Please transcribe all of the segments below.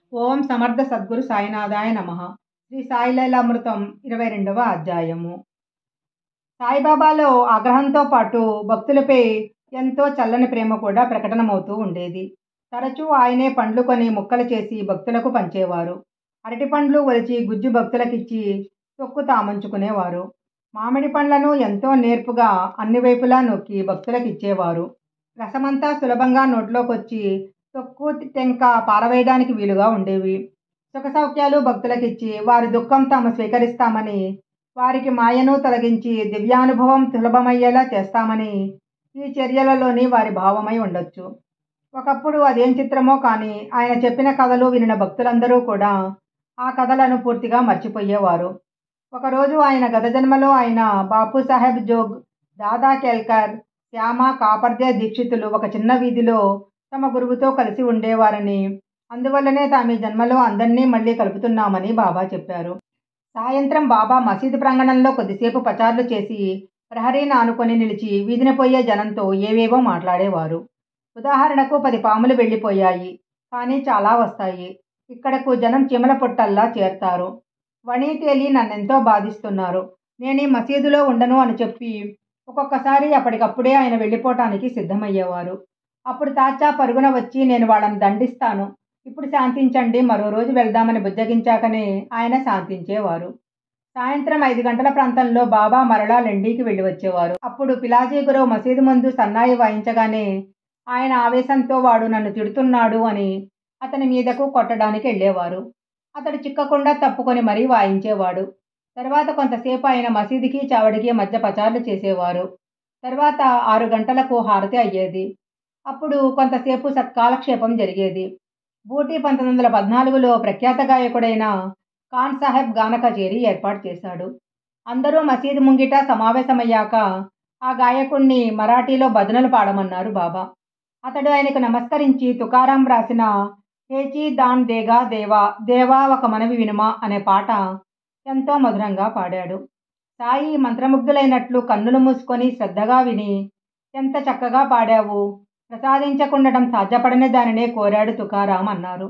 ఓం సమర్థ సద్గురు సాయినాథాయ నమ శ్రీ సాయిలీలామృతం ఇరవై రెండవ అధ్యాయము సాయిబాబాలో ఆగ్రహంతో పాటు భక్తులపై ఎంతో చల్లని ప్రేమ కూడా ప్రకటనమవుతూ ఉండేది తరచూ ఆయనే పండ్లు కొని ముక్కలు చేసి భక్తులకు పంచేవారు అరటి పండ్లు ఒలిచి గుజ్జు భక్తులకిచ్చి తొక్కు తామంచుకునేవారు మామిడి పండ్లను ఎంతో నేర్పుగా అన్ని వైపులా నొక్కి భక్తులకు ఇచ్చేవారు రసమంతా సులభంగా నోట్లోకొచ్చి తొక్కు టెంక పారవేయడానికి వీలుగా ఉండేవి సుఖ సౌఖ్యాలు భక్తులకిచ్చి వారి దుఃఖం తాము స్వీకరిస్తామని వారికి మాయను తొలగించి దివ్యానుభవం సులభమయ్యేలా చేస్తామని ఈ చర్యలలోని వారి భావమై ఉండొచ్చు ఒకప్పుడు అదేం చిత్రమో కానీ ఆయన చెప్పిన కథలు వినిన భక్తులందరూ కూడా ఆ కథలను పూర్తిగా మర్చిపోయేవారు ఒకరోజు ఆయన గత జన్మలో ఆయన బాపు సాహెబ్ జోగ్ దాదా కేల్కర్ శ్యామ కాపర్దే దీక్షితులు ఒక చిన్న వీధిలో తమ గురువుతో కలిసి ఉండేవారని అందువల్లనే తాము ఈ జన్మలో అందరినీ మళ్ళీ కలుపుతున్నామని బాబా చెప్పారు సాయంత్రం బాబా మసీదు ప్రాంగణంలో కొద్దిసేపు పచార్లు చేసి ప్రహరీని ఆనుకొని నిలిచి వీధిన పోయే జనంతో ఏవేవో మాట్లాడేవారు ఉదాహరణకు పది పాములు వెళ్ళిపోయాయి కానీ చాలా వస్తాయి ఇక్కడకు జనం చీమల పొట్టల్లా చేరతారు వణి తేలి నన్నెంతో బాధిస్తున్నారు నేను ఈ మసీదులో ఉండను అని చెప్పి ఒక్కొక్కసారి అప్పటికప్పుడే ఆయన వెళ్ళిపోవటానికి సిద్ధమయ్యేవారు అప్పుడు తాచా పరుగున వచ్చి నేను వాళ్ళని దండిస్తాను ఇప్పుడు శాంతించండి మరో రోజు వెళ్దామని బుజ్జగించాకనే ఆయన శాంతించేవారు సాయంత్రం ఐదు గంటల ప్రాంతంలో బాబా మరలా లెండీకి వెళ్ళి వచ్చేవారు అప్పుడు పిలాజీ గురువు మసీదు ముందు సన్నాయి వాయించగానే ఆయన ఆవేశంతో వాడు నన్ను తిడుతున్నాడు అని అతని మీదకు కొట్టడానికి వెళ్ళేవారు అతడు చిక్కకుండా తప్పుకొని మరీ వాయించేవాడు తర్వాత కొంతసేపు ఆయన మసీదుకి చావడికి మధ్య పచార్లు చేసేవారు తర్వాత ఆరు గంటలకు హారతి అయ్యేది అప్పుడు కొంతసేపు సత్కాలక్షేపం జరిగేది బూటీ పంతొమ్మిది వందల పద్నాలుగులో ప్రఖ్యాత గాయకుడైన ఖాన్ సాహెబ్ గాన కచేరీ ఏర్పాటు చేశాడు అందరూ మసీదు ముంగిట సమావేశమయ్యాక ఆ గాయకుణ్ణి మరాఠీలో భజనలు పాడమన్నారు బాబా అతడు ఆయనకు నమస్కరించి తుకారాం రాసిన హేచి దాన్ దేగా దేవా దేవా ఒక మనవి వినుమా అనే పాట ఎంతో మధురంగా పాడాడు సాయి మంత్రముగ్ధులైనట్లు కన్నులు మూసుకొని శ్రద్ధగా విని ఎంత చక్కగా పాడావు ప్రసాదించకుండటం సాధ్యపడని దానినే కోరాడు తుకారాం అన్నారు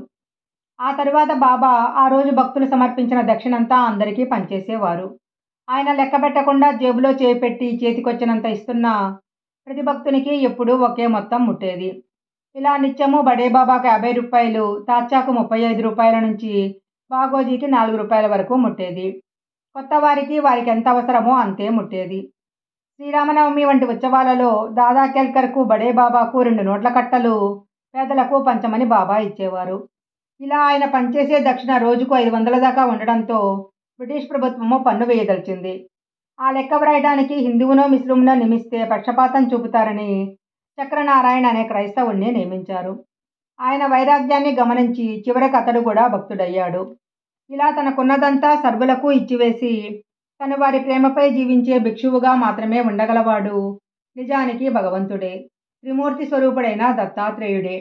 ఆ తరువాత బాబా ఆ రోజు భక్తులు సమర్పించిన దక్షిణంతా అందరికీ పనిచేసేవారు ఆయన లెక్క పెట్టకుండా జేబులో చేపెట్టి చేతికొచ్చినంత ఇస్తున్న ప్రతి భక్తునికి ఎప్పుడూ ఒకే మొత్తం ముట్టేది ఇలా నిత్యము బడే బాబాకు యాభై రూపాయలు తాచాకు ముప్పై ఐదు రూపాయల నుంచి బాగోజీకి నాలుగు రూపాయల వరకు ముట్టేది కొత్త వారికి వారికి ఎంత అవసరమో అంతే ముట్టేది శ్రీరామనవమి వంటి ఉత్సవాలలో దాదా కేల్కర్కు బడే బాబాకు రెండు నోట్ల కట్టలు పేదలకు పంచమని బాబా ఇచ్చేవారు ఇలా ఆయన పనిచేసే దక్షిణ రోజుకు ఐదు వందల దాకా ఉండడంతో బ్రిటిష్ ప్రభుత్వము పన్ను వేయదలిచింది ఆ లెక్క వ్రాయడానికి హిందువునో మిశ్రమునో నిమిస్తే పక్షపాతం చూపుతారని చక్రనారాయణ అనే క్రైస్తవుణ్ణి నియమించారు ఆయన వైరాగ్యాన్ని గమనించి చివరకు అతడు కూడా భక్తుడయ్యాడు ఇలా తనకున్నదంతా సర్వులకు ఇచ్చివేసి తను వారి ప్రేమపై జీవించే భిక్షువుగా మాత్రమే ఉండగలవాడు నిజానికి భగవంతుడే త్రిమూర్తి స్వరూపుడైన దత్తాత్రేయుడే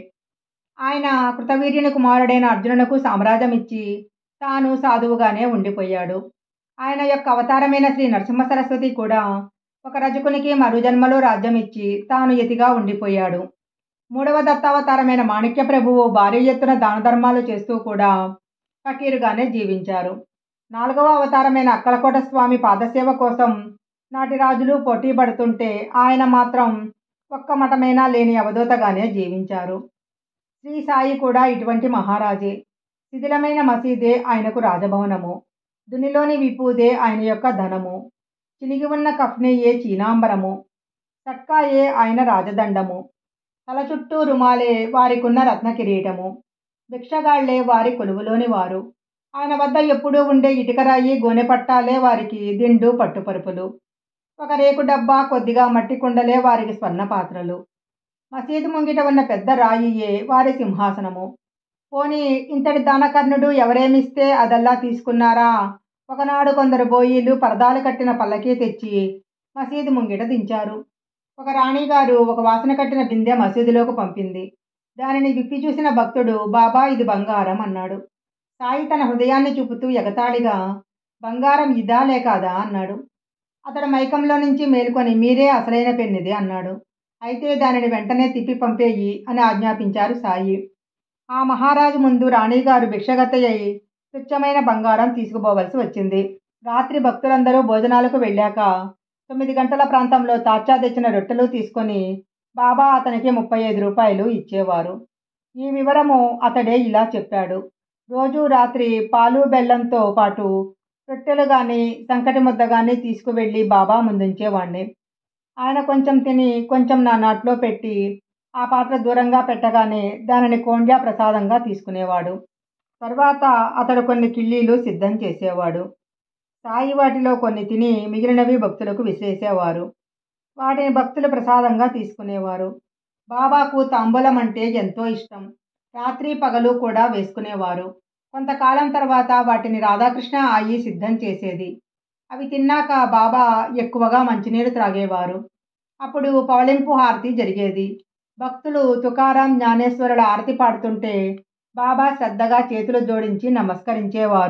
ఆయన కృతవీర్యుని కుమారుడైన అర్జునునకు సామ్రాజ్యం ఇచ్చి తాను సాధువుగానే ఉండిపోయాడు ఆయన యొక్క అవతారమైన శ్రీ నరసింహ సరస్వతి కూడా ఒక రజకునికి మరు జన్మలో రాజ్యం ఇచ్చి తాను యతిగా ఉండిపోయాడు మూడవ దత్తావతారమైన మాణిక్య ప్రభువు భారీ ఎత్తున దాన ధర్మాలు చేస్తూ కూడా ఫకీరుగానే జీవించారు నాలుగవ అవతారమైన అక్కలకోట స్వామి పాదసేవ కోసం నాటి రాజులు పోటీ పడుతుంటే ఆయన మాత్రం ఒక్క మఠమైనా లేని అవధూతగానే జీవించారు శ్రీ సాయి కూడా ఇటువంటి మహారాజే శిథిలమైన మసీదే ఆయనకు రాజభవనము దునిలోని విపూదే ఆయన యొక్క ధనము చినిగి ఉన్న కఫ్నేయే చీనాంబరము సట్కాయే ఆయన రాజదండము తల చుట్టూ రుమాలే వారికున్న రత్న కిరీటము భిక్షగాళ్లే వారి కొలువులోని వారు ఆయన వద్ద ఎప్పుడూ ఉండే ఇటుకరాయి గోనె పట్టాలే వారికి దిండు పట్టుపరుపులు ఒక రేకు డబ్బా కొద్దిగా మట్టి కుండలే వారికి స్వర్ణ పాత్రలు మసీదు ముంగిట ఉన్న పెద్ద రాయియే వారి సింహాసనము పోనీ ఇంతటి దానకర్ణుడు ఎవరేమిస్తే అదల్లా తీసుకున్నారా ఒకనాడు కొందరు బోయిలు పరదాలు కట్టిన పల్లకీ తెచ్చి మసీదు ముంగిట దించారు ఒక రాణిగారు ఒక వాసన కట్టిన బిందె మసీదులోకి పంపింది దానిని విప్పి చూసిన భక్తుడు బాబా ఇది బంగారం అన్నాడు సాయి తన హృదయాన్ని చూపుతూ ఎగతాళిగా బంగారం ఇదా లేకాదా అన్నాడు అతడు మైకంలో నుంచి మేలుకొని మీరే అసలైన పెన్నిది అన్నాడు అయితే దానిని వెంటనే తిప్పి పంపేయి అని ఆజ్ఞాపించారు సాయి ఆ మహారాజు ముందు రాణిగారు భిక్షగత అయి తుచ్చమైన బంగారం తీసుకుపోవలసి వచ్చింది రాత్రి భక్తులందరూ భోజనాలకు వెళ్ళాక తొమ్మిది గంటల ప్రాంతంలో తాచా తెచ్చిన రొట్టెలు తీసుకొని బాబా అతనికి ముప్పై ఐదు రూపాయలు ఇచ్చేవారు ఈ వివరము అతడే ఇలా చెప్పాడు రోజు రాత్రి పాలు బెల్లంతో పాటు రొట్టెలు కానీ సంకటి ముద్ద కానీ తీసుకువెళ్ళి బాబా ముందుంచేవాణ్ణి ఆయన కొంచెం తిని కొంచెం నా నాట్లో పెట్టి ఆ పాత్ర దూరంగా పెట్టగానే దానిని కోండ్యా ప్రసాదంగా తీసుకునేవాడు తర్వాత అతడు కొన్ని కిళ్ళీలు సిద్ధం చేసేవాడు సాయి వాటిలో కొన్ని తిని మిగిలినవి భక్తులకు విసిరేసేవారు వాటిని భక్తులు ప్రసాదంగా తీసుకునేవారు బాబాకు తాంబూలం అంటే ఎంతో ఇష్టం రాత్రి పగలు కూడా వేసుకునేవారు కొంతకాలం తర్వాత వాటిని రాధాకృష్ణ ఆయి సిద్ధం చేసేది అవి తిన్నాక బాబా ఎక్కువగా మంచినీరు త్రాగేవారు అప్పుడు పవళింపు హారతి జరిగేది భక్తులు తుకారాం జ్ఞానేశ్వరుల ఆరతి పాడుతుంటే బాబా శ్రద్ధగా చేతులు జోడించి నమస్కరించేవారు